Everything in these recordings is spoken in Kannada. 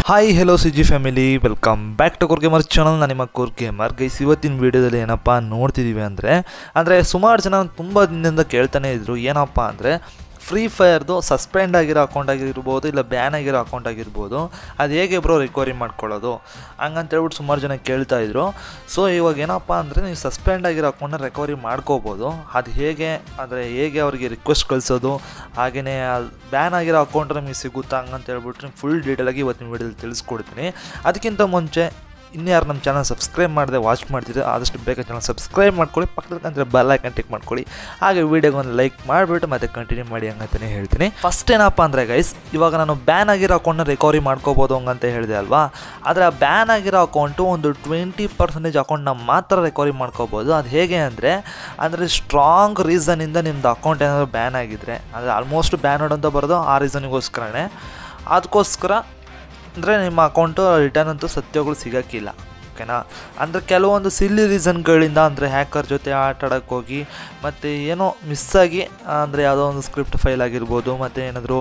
hi hello C G family welcome back to core gamer channel ನಾನು ನಿಮ್ಮ ಕೋರ್ ಗೇಮರ್ ಗೈಸ್ ಇವತ್ತಿನ ವೀಡಿಯೋದಲ್ಲಿ ಏನಪ್ಪ ನೋಡ್ತಿದ್ದೀವಿ ಅಂದರೆ ಅಂದರೆ ಸುಮಾರು ಜನ ತುಂಬ ದಿನದಿಂದ ಕೇಳ್ತಾನೆ ಇದ್ರು ಏನಪ್ಪ ಅಂದರೆ ಫ್ರೀ ಫೈರ್ದು ಸಸ್ಪೆಂಡ್ ಆಗಿರೋ ಅಕೌಂಟ್ ಆಗಿರ್ಬೋದು ಇಲ್ಲ ಬ್ಯಾನ್ ಆಗಿರೋ ಅಕೌಂಟ್ ಆಗಿರ್ಬೋದು ಅದು ಹೇಗೆ ಬ್ರೋ ರಿಕವರಿ ಮಾಡ್ಕೊಳ್ಳೋದು ಹಂಗಂತ ಹೇಳ್ಬಿಟ್ಟು ಸುಮಾರು ಜನ ಕೇಳ್ತಾ ಇದ್ರು ಸೊ ಇವಾಗ ಏನಪ್ಪ ಅಂದರೆ ನೀವು ಸಸ್ಪೆಂಡ್ ಆಗಿರೋ ಅಕೌಂಟ್ನ ರಿಕವರಿ ಮಾಡ್ಕೋಬೋದು ಅದು ಹೇಗೆ ಅಂದರೆ ಹೇಗೆ ಅವರಿಗೆ ರಿಕ್ವೆಸ್ಟ್ ಕಳಿಸೋದು ಹಾಗೆಯೇ ಬ್ಯಾನ್ ಆಗಿರೋ ಅಕೌಂಟ್ ನಮಗೆ ಸಿಗುತ್ತಾ ಹಂಗಂತ ಹೇಳ್ಬಿಟ್ಟು ಫುಲ್ ಡೀಟೇಲಾಗಿ ಇವತ್ತಿನ ವೀಡಿಯೋದಲ್ಲಿ ತಿಳಿಸ್ಕೊಡ್ತೀನಿ ಅದಕ್ಕಿಂತ ಮುಂಚೆ ಇನ್ಯಾರು ನಮ್ಮ ಚಾನಲ್ ಸಬ್ಸ್ಕ್ರೈಬ್ ಮಾಡದೆ ವಾಚ್ ಮಾಡ್ತಿದ್ರೆ ಆದಷ್ಟು ಬೇಗ ಚಾನಲ್ ಸಬ್ಸ್ಕ್ರೈಬ್ ಮಾಡ್ಕೊಳ್ಳಿ ಪಕ್ಕದ ಬೆಲ್ ಐಕನ್ ಟಿಕ್ ಮಾಡ್ಕೊಳ್ಳಿ ಹಾಗೆ ವೀಡಿಯೋಗೆ ಒಂದು ಲೈಕ್ ಮಾಡಿಬಿಟ್ಟು ಮತ್ತೆ ಕಂಟಿನ್ಯೂ ಮಾಡಿ ಹಂಗಂತಲೇ ಹೇಳ್ತೀನಿ ಫಸ್ಟ್ ಏನಪ್ಪ ಅಂದರೆ ಗೈಸ್ ಇವಾಗ ನಾನು ಬ್ಯಾನ್ ಆಗಿರೋ ಅಕೌಂಟ್ನ ರಿಕವರಿ ಮಾಡ್ಕೋಬೋದು ಹಂಗಂತ ಹೇಳಿದೆ ಅಲ್ವಾ ಆದರೆ ಆ ಬ್ಯಾನ್ ಆಗಿರೋ ಅಕೌಂಟು ಒಂದು ಟ್ವೆಂಟಿ ಪರ್ಸೆಂಟೇಜ್ ಅಕೌಂಟ್ನ ಮಾತ್ರ ರಿಕವರಿ ಮಾಡ್ಕೋಬೋದು ಅದು ಹೇಗೆ ಅಂದರೆ ಅಂದರೆ ಸ್ಟ್ರಾಂಗ್ ರೀಸನಿಂದ ನಿಮ್ಮದು ಅಕೌಂಟ್ ಏನಾದರೂ ಬ್ಯಾನ್ ಆಗಿದ್ರೆ ಅಂದರೆ ಆಲ್ಮೋಸ್ಟ್ ಬ್ಯಾನ್ ಅಂತ ಬರೋದು ಆ ರೀಸನಿಗೋಸ್ಕರನೇ ಅದಕ್ಕೋಸ್ಕರ ಅಂದರೆ ನಿಮ್ಮ ಅಕೌಂಟು ರಿಟರ್ನ್ ಅಂತೂ ಸತ್ಯಗಳು ಸಿಗೋಕ್ಕಿಲ್ಲ ಓಕೆನಾ ಅಂದರೆ ಕೆಲವೊಂದು ಸಿಲ್ಲಿ ರೀಸನ್ಗಳಿಂದ ಅಂದರೆ ಹ್ಯಾಕರ್ ಜೊತೆ ಆಟ ಆಡೋಕ್ಕೆ ಹೋಗಿ ಮತ್ತು ಏನೋ ಮಿಸ್ಸಾಗಿ ಅಂದರೆ ಯಾವುದೋ ಒಂದು ಸ್ಕ್ರಿಪ್ಟ್ ಫೈಲ್ ಆಗಿರ್ಬೋದು ಮತ್ತು ಏನಾದರೂ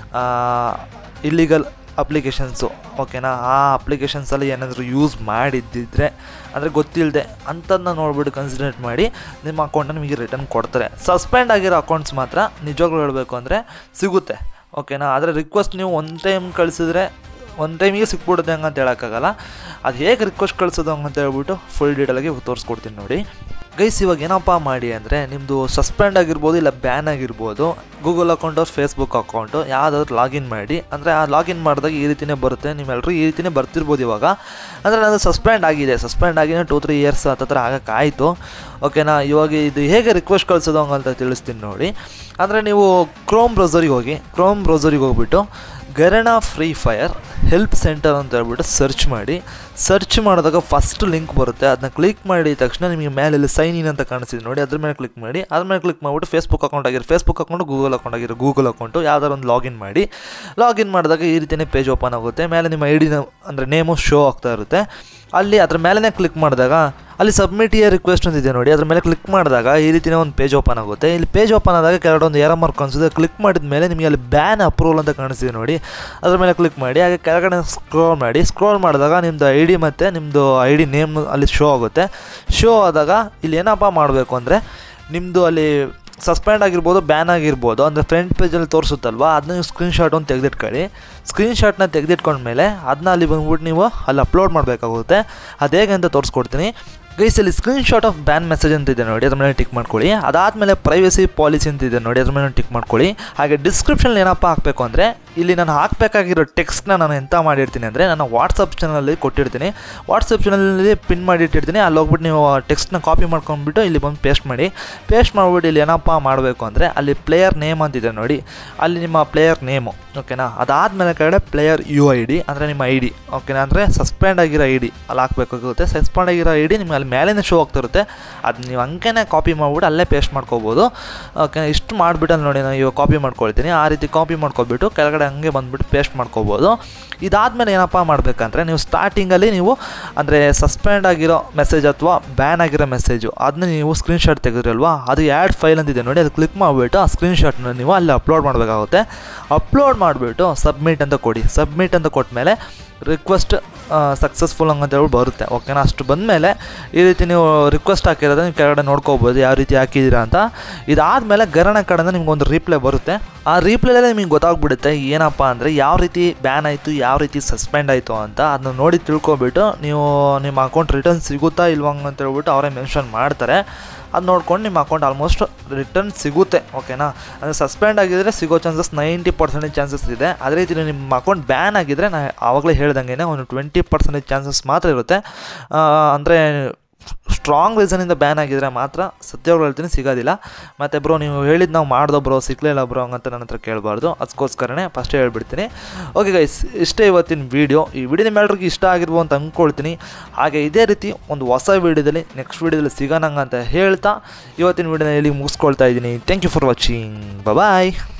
ಇಲ್ಲಿಗಲ್ ಅಪ್ಲಿಕೇಶನ್ಸು ಓಕೆನಾ ಆ ಅಪ್ಲಿಕೇಶನ್ಸಲ್ಲಿ ಏನಾದರೂ ಯೂಸ್ ಮಾಡಿದ್ದಿದ್ರೆ ಅಂದರೆ ಗೊತ್ತಿಲ್ಲದೆ ಅಂಥದ್ದನ್ನ ನೋಡ್ಬಿಟ್ಟು ಕನ್ಸಿಡರ್ ಮಾಡಿ ನಿಮ್ಮ ಅಕೌಂಟನ್ನ ನಿಮಗೆ ರಿಟರ್ನ್ ಕೊಡ್ತಾರೆ ಸಸ್ಪೆಂಡ್ ಆಗಿರೋ ಅಕೌಂಟ್ಸ್ ಮಾತ್ರ ನಿಜವಾಗ್ಲೂ ಹೇಳಬೇಕು ಅಂದರೆ ಸಿಗುತ್ತೆ ಓಕೆನಾ ಆದರೆ ರಿಕ್ವೆಸ್ಟ್ ನೀವು ಒನ್ ಟೈಮ್ ಕಳಿಸಿದ್ರೆ ಒಂದು ಟೈಮಿಗೆ ಸಿಕ್ಬಿಡುತ್ತೆ ಹಂಗಂತ ಹೇಳೋಕ್ಕಾಗಲ್ಲ ಅದು ಹೇಗೆ ರಿಕ್ವೆಸ್ಟ್ ಕಳಿಸೋದು ಹಂಗಂತ ಹೇಳ್ಬಿಟ್ಟು ಫುಲ್ ಡೀಟೇಲಾಗಿ ತೋರಿಸ್ಕೊಡ್ತೀನಿ ನೋಡಿ ಗೈಸ್ ಇವಾಗ ಏನಪ್ಪ ಮಾಡಿ ಅಂದರೆ ನಿಮ್ಮದು ಸಸ್ಪೆಂಡ್ ಆಗಿರ್ಬೋದು ಇಲ್ಲ ಬ್ಯಾನ್ ಆಗಿರ್ಬೋದು ಗೂಗಲ್ ಅಕೌಂಟ್ ಅವ್ರ ಫೇಸ್ಬುಕ್ ಅಕೌಂಟು ಯಾವುದಾದ್ರು ಲಾಗಿನ್ ಮಾಡಿ ಅಂದರೆ ಆ ಲಾಗಿನ್ ಮಾಡಿದಾಗ ಈ ರೀತಿಯೇ ಬರುತ್ತೆ ನಿಮ್ಮೆಲ್ಲರೂ ಈ ರೀತಿಯೇ ಬರ್ತಿರ್ಬೋದು ಇವಾಗ ಅಂದರೆ ನಾನು ಸಸ್ಪೆಂಡ್ ಆಗಿದೆ ಸಸ್ಪೆಂಡ್ ಆಗಿದೆ ಟೂ ತ್ರೀ ಇಯರ್ಸ್ ಹತ್ತತ್ರ ಆಗೋಕ್ಕಾಯಿತು ಓಕೆನಾ ಇವಾಗ ಇದು ಹೇಗೆ ರಿಕ್ವೆಸ್ಟ್ ಕಳಿಸೋದು ಹಂಗಂತ ತಿಳಿಸ್ತೀನಿ ನೋಡಿ ಅಂದರೆ ನೀವು ಕ್ರೋಮ್ ಬ್ರೌಸರಿಗೆ ಹೋಗಿ ಕ್ರೋಮ್ ಬ್ರೌಸರಿಗೆ ಹೋಗ್ಬಿಟ್ಟು ಗರಣ ಫ್ರೀ ಫೈರ್ ಹೆಲ್ಪ್ ಸೆಂಟರ್ ಅಂತ ಹೇಳ್ಬಿಟ್ಟು ಸರ್ಚ್ ಮಾಡಿ ಸರ್ಚ್ ಮಾಡಿದಾಗ ಫಸ್ಟ್ ಲಿಂಕ್ ಬರುತ್ತೆ ಅದನ್ನ ಕ್ಲಿಕ್ ಮಾಡಿದ ತಕ್ಷಣ ನಿಮಗೆ ಮೇಲೆ ಸೈನ್ ಇನ್ ಅಂತ ಕಾಣಿಸ್ತಿದೆ ನೋಡಿ ಅದ್ರ ಮೇಲೆ ಕ್ಲಿಕ್ ಮಾಡಿ ಅದ್ರ ಮೇಲೆ ಕ್ಲಿಕ್ ಮಾಡಿಬಿಟ್ಟು ಫೇಸ್ಬುಕ್ ಅಕೌಂಟ್ ಆಗಿರೋ ಫೇಸ್ಬುಕ್ ಅಕೌಂಟು ಗೂಗಲ್ ಅಕೌಂಟ್ ಆಗಿರೋ ಗೂಗಲ್ ಅಕೌಂಟು ಯಾವ್ದಾರು ಒಂದು ಲಾಗಿನ್ ಮಾಡಿ ಲಾಗಿನ್ ಮಾಡಿದಾಗ ಈ ರೀತಿಯೇ ಪೇಜ್ ಓಪನ್ ಆಗುತ್ತೆ ಮೇಲೆ ನಿಮ್ಮ ಐ ಡಿನ ಅಂದರೆ ನೇಮು ಶೋ ಆಗ್ತಾ ಇರುತ್ತೆ ಅಲ್ಲಿ ಅದ್ರ ಮೇಲೇ ಕ್ಲಿಕ್ ಮಾಡಿದಾಗ ಅಲ್ಲಿ ಸಬ್ಮಿಟ್ ಇಯರ್ ರಿಕ್ವೆಸ್ಟ್ ಅಂತಿದೆ ನೋಡಿ ಅದ್ರ ಮೇಲೆ ಕ್ಲಿಕ್ ಮಾಡಿದಾಗ ಈ ರೀತಿಯ ಒಂದು ಪೇಜ್ ಓಪನ್ ಆಗುತ್ತೆ ಇಲ್ಲಿ ಪೇಜ್ ಓಪನ್ ಆದಾಗ ಕೆಲವೊಂದು ಏರ ಮಾರ್ಕ್ ಕಾಣಿಸಿದೆ ಕ್ಲಿಕ್ ಮಾಡಿದ ಮೇಲೆ ನಿಮಗೆ ಅಲ್ಲಿ ಬ್ಯಾನ್ ಅಪ್ರೂವಲ್ ಅಂತ ಕಾಣಿಸ್ತಿದೆ ನೋಡಿ ಅದ್ರ ಮೇಲೆ ಕ್ಲಿಕ್ ಮಾಡಿ ಹಾಗೆ ಕೆಳಗಡೆ ಸ್ಕ್ರೋಲ್ ಮಾಡಿ ಸ್ಕ್ರೋಲ್ ಮಾಡಿದಾಗ ನಿಮ್ಮದು ಐ ಡಿ ಮತ್ತು ನಿಮ್ಮದು ಐ ಡಿ ನೇಮ್ ಅಲ್ಲಿ ಶೋ ಆಗುತ್ತೆ ಶೋ ಆದಾಗ ಇಲ್ಲಿ ಏನಪ್ಪ ಮಾಡಬೇಕು ಅಂದರೆ ನಿಮ್ಮದು ಅಲ್ಲಿ ಸಸ್ಪೆಂಡ್ ಆಗಿರ್ಬೋದು ಬ್ಯಾನ್ ಆಗಿರ್ಬೋದು ಅಂದರೆ ಫ್ರಂಟ್ ಪೇಜಲ್ಲಿ ತೋರಿಸುತ್ತಲ್ವ ಅದನ್ನ ನೀವು ಸ್ಕ್ರೀನ್ಶಾಟ್ ಒಂದು ತೆಗೆದಿಟ್ಕೊಳ್ಳಿ ಸ್ಕ್ರೀನ್ಶಾಟ್ನ ತೆಗೆದಿಟ್ಕೊಂಡ್ಮೇಲೆ ಅದನ್ನ ಅಲ್ಲಿ ಬಂದ್ಬಿಟ್ಟು ನೀವು ಅಲ್ಲಿ ಅಪ್ಲೋಡ್ ಮಾಡಬೇಕಾಗುತ್ತೆ ಅದು ಹೇಗೆ ಅಂತ ತೋರಿಸ್ಕೊಡ್ತೀನಿ ಗೈಸ್ ಇಲ್ಲಿ ಸ್ಕ್ರೀನ್ಶಾಟ್ ಆಫ್ ಬ್ಯಾನ್ ಮೆಸೇಜ್ ಅಂತ ಇದೆ ನೋಡಿ ಅದ್ರ ಮೇಲೆ ಟಿಕ್ ಮಾಡ್ಕೊಳ್ಳಿ ಅದಾದಮೇಲೆ ಪ್ರೈವಸಿ ಪಾಲಿಸಿ ಅಂತ ಇದೆ ನೋಡಿ ಅದ್ರ ಮೇಲೆ ಟಿಕ್ ಮಾಡ್ಕೊಳ್ಳಿ ಹಾಗೆ ಡಿಸ್ಕ್ರಿಪ್ಷನ್ ಏನಪ್ಪ ಹಾಕಬೇಕು ಅಂದರೆ ಇಲ್ಲಿ ನಾನು ಹಾಕಬೇಕಾಗಿರೋ ಟೆಕ್ಸ್ಟ್ನ ನಾನು ಎಂತ ಮಾಡಿರ್ತೀನಿ ಅಂದರೆ ನಾನು ವಾಟ್ಸಪ್ ಚಾನಲಲ್ಲಿ ಕೊಟ್ಟಿರ್ತೀನಿ ವಾಟ್ಸಪ್ ಚಾನಲಲ್ಲಿ ಪಿನ್ ಮಾಡಿಟ್ಟಿರ್ತೀನಿ ಅಲ್ಲಿ ಹೋಗ್ಬಿಟ್ಟು ನೀವು ಟೆಕ್ಸ್ಟ್ನ ಕಾಪಿ ಮಾಡ್ಕೊಂಡ್ಬಿಟ್ಟು ಇಲ್ಲಿ ಬಂದು ಪೇಸ್ಟ್ ಮಾಡಿ ಪೇಸ್ಟ್ ಮಾಡಿಬಿಟ್ಟು ಇಲ್ಲಿ ಏನಪ್ಪ ಮಾಡಬೇಕು ಅಂದರೆ ಅಲ್ಲಿ ಪ್ಲೇಯರ್ ನೇಮ್ ಅಂತಿದೆ ನೋಡಿ ಅಲ್ಲಿ ನಿಮ್ಮ ಪ್ಲೇಯರ್ ನೇಮು ಓಕೆನಾ ಅದಾದಮೇಲೆ ಕೆಳಗಡೆ ಪ್ಲೇಯರ್ ಯು ಐ ಡಿ ಅಂದರೆ ನಿಮ್ಮ ಐ ಡಿ ಓಕೆನಾ ಅಂದರೆ ಸಸ್ಪೆಂಡ್ ಆಗಿರೋ ಐ ಡಿ ಅಲ್ಲಿ ಹಾಕಬೇಕಾಗುತ್ತೆ ಸಸ್ಪೆಂಡ್ ಆಗಿರೋ ಐ ಡಿ ನಿಮ್ಗೆ ಅಲ್ಲಿ ಮೇಲೇ ಶೋ ಆಗ್ತಿರುತ್ತೆ ಅದು ನೀವು ಹಂಗೆ ಕಾಪಿ ಮಾಡಿಬಿಟ್ಟು ಅಲ್ಲೇ ಪೇಸ್ಟ್ ಮಾಡ್ಕೋಬೋದು ಓಕೆ ಇಷ್ಟು ಮಾಡಿಬಿಟ್ಟು ಅಲ್ಲಿ ನೋಡಿ ನಾನು ಇವಾಗ ಕಾಪಿ ಮಾಡ್ಕೊಳ್ತೀನಿ ಆ ರೀತಿ ಕಾಪಿ ಮಾಡ್ಕೊಬಿಟ್ಟು ಕೆಳಗಡೆ ಹಂಗೆ ಬಂದುಬಿಟ್ಟು ಪೇಸ್ಟ್ ಮಾಡ್ಕೋಬೋದು ಇದಾದಮೇಲೆ ಏನಪ್ಪ ಮಾಡಬೇಕಂದ್ರೆ ನೀವು ಸ್ಟಾರ್ಟಿಂಗಲ್ಲಿ ನೀವು ಅಂದರೆ ಸಸ್ಪೆಂಡ್ ಆಗಿರೋ ಮೆಸೇಜ್ ಅಥವಾ ಬ್ಯಾನ್ ಆಗಿರೋ ಮೆಸೇಜು ಅದನ್ನ ನೀವು ಸ್ಕ್ರೀನ್ಶಾಟ್ ತೆಗೆದ್ರಲ್ವಾ ಅದು ಆ್ಯಡ್ ಫೈಲ್ ಅಂತಿದೆ ನೋಡಿ ಅದು ಕ್ಲಿಕ್ ಮಾಡಿಬಿಟ್ಟು ಆ ಸ್ಕ್ರೀನ್ಶಾಟ್ನ ನೀವು ಅಲ್ಲಿ ಅಪ್ಲೋಡ್ ಮಾಡಬೇಕಾಗುತ್ತೆ ಅಪ್ಲೋಡ್ ಮಾಡಿಬಿಟ್ಟು ಸಬ್ಮಿಟ್ ಅಂತ ಕೊಡಿ ಸಬ್ಮಿಟ್ ಅಂತ ಕೊಟ್ಟಮೇಲೆ ರಿಕ್ವೆಸ್ಟ್ ಸಕ್ಸಸ್ಫುಲ್ ಹಂಗಂತ ಹೇಳ್ಬಿಟ್ಟು ಬರುತ್ತೆ ಓಕೆನಾ ಅಷ್ಟು ಬಂದಮೇಲೆ ಈ ರೀತಿ ನೀವು ರಿಕ್ವೆಸ್ಟ್ ಹಾಕಿರೋದ್ರೆ ನೀವು ಕೆಳಗಡೆ ನೋಡ್ಕೋಬೋದು ಯಾವ ರೀತಿ ಹಾಕಿದ್ದೀರಾ ಅಂತ ಇದಾದಮೇಲೆ ಗರಣ ಕಡೆಯಿಂದ ನಿಮ್ಗೆ ಒಂದು ರೀಪ್ಲೈ ಬರುತ್ತೆ ಆ ರೀಪ್ಲೈಲೇ ನಿಮಗೆ ಗೊತ್ತಾಗ್ಬಿಡುತ್ತೆ ಏನಪ್ಪ ಅಂದರೆ ಯಾವ ರೀತಿ ಬ್ಯಾನ್ ಆಯಿತು ಯಾವ ರೀತಿ ಸಸ್ಪೆಂಡ್ ಆಯಿತು ಅಂತ ಅದನ್ನ ನೋಡಿ ತಿಳ್ಕೊಬಿಟ್ಟು ನೀವು ನಿಮ್ಮ ಅಕೌಂಟ್ ರಿಟರ್ನ್ ಸಿಗುತ್ತಾ ಇಲ್ವಾ ಅಂತ ಹೇಳ್ಬಿಟ್ಟು ಅವರೇ ಮೆನ್ಷನ್ ಮಾಡ್ತಾರೆ ಅದು ನೋಡ್ಕೊಂಡು ನಿಮ್ಮ ಅಕೌಂಟ್ ಆಲ್ಮೋಸ್ಟ್ ರಿಟರ್ನ್ ಸಿಗುತ್ತೆ ಓಕೆನಾ ಅಂದರೆ ಸಸ್ಪೆಂಡ್ ಆಗಿದ್ದರೆ ಸಿಗೋ ಚಾನ್ಸಸ್ ನೈಂಟಿ ಪರ್ಸೆಂಟೇಜ್ ಚಾನ್ಸಸ್ ಇದೆ ಅದೇ ರೀತಿ ನಿಮ್ಮ ಅಕೌಂಟ್ ಬ್ಯಾನ್ ಆಗಿದ್ದರೆ ನಾ ಆವಾಗಲೇ ಹೇಳ್ದಂಗೆ ಒಂದು ಟ್ವೆಂಟಿ ಪರ್ಸೆಂಟೇಜ್ ಚಾನ್ಸಸ್ ಮಾತ್ರ ಇರುತ್ತೆ ಅಂದರೆ ಸ್ಟ್ರಾಂಗ್ ರೀಸನಿಂದ ಬ್ಯಾನ್ ಆಗಿದ್ರೆ ಮಾತ್ರ ಸತ್ಯಗಳು ಹೇಳ್ತೀನಿ ಸಿಗೋದಿಲ್ಲ ಮತ್ತು ಬ್ರೋ ನೀವು ಹೇಳಿದ್ದು ನಾವು ಮಾಡ್ದೋ ಬ್ರೋ ಸಿಕ್ಕಲಿಲ್ಲ ಬ್ರೋ ಹಂಗಂತ ನನ್ನ ಹತ್ರ ಕೇಳಬಾರ್ದು ಅದಕ್ಕೋಸ್ಕರನೇ ಫಸ್ಟೇ ಹೇಳ್ಬಿಡ್ತೀನಿ ಓಕೆ ಗೈಸ್ ಇಷ್ಟೇ ಇವತ್ತಿನ ವೀಡಿಯೋ ಈ ವಿಡಿಯೋ ನಿಮ್ಮೆಲ್ಲರಿಗೂ ಇಷ್ಟ ಆಗಿರ್ಬೋದು ಅಂತ ಅಂದ್ಕೊಳ್ತೀನಿ ಹಾಗೆ ಇದೇ ರೀತಿ ಒಂದು ಹೊಸ ವೀಡಿಯೋದಲ್ಲಿ ನೆಕ್ಸ್ಟ್ ವೀಡಿಯೋದಲ್ಲಿ ಸಿಗೋಣಂಗ ಅಂತ ಹೇಳ್ತಾ ಇವತ್ತಿನ ವೀಡಿಯೋನ ಇಲ್ಲಿ ಮುಗಿಸ್ಕೊಳ್ತಾ ಇದ್ದೀನಿ thank you for watching bye